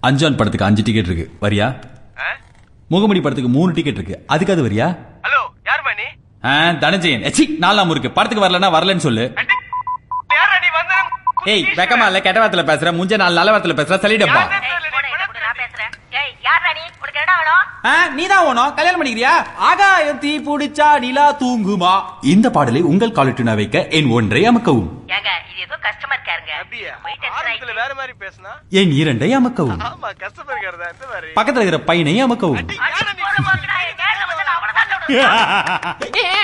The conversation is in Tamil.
அஞ்சான் படத்துக்கு அஞ்சு டிக்கெட் இருக்கு வரியா முகமணி படத்துக்கு மூணு டிக்கெட் இருக்கு அதுக்காவது வரியா ஹலோ யார் நீ ஆ, தனஞ்சயன் எச்சி நாலாம் இருக்கு படத்துக்கு வரலன்னா வரலன்னு சொல்லு யாரா நீ வந்த ஏய் வெக்கமா இல்ல கெட்ட வார்த்தையில பேசுற முஞ்ச நாலு நல்ல வார்த்தையில பேசுற சொல்லிடப்பா நீதான் ஓணும் கல்யாணம் பண்ணிக்கிறியா ஆகாயம் தீ புடிச்சா நிலா தூங்குமா இந்த பாடலை உங்கள் காலட்டுனா வைக்க என் ஒன்றை அமக்கவும் ஏங்க இது ஏதோ கஸ்டமர் கேருங்க அப்படியா போய் டென்ஷன் ஆரம்பத்துல வேற மாதிரி பேசுனா என் இரண்டை அமக்கவும் ஆமா கஸ்டமர் கேர் தான் இந்த மாதிரி பக்கத்துல இருக்கிற பையனை அமக்கவும் யாரா நீ ஆயிடுச்சு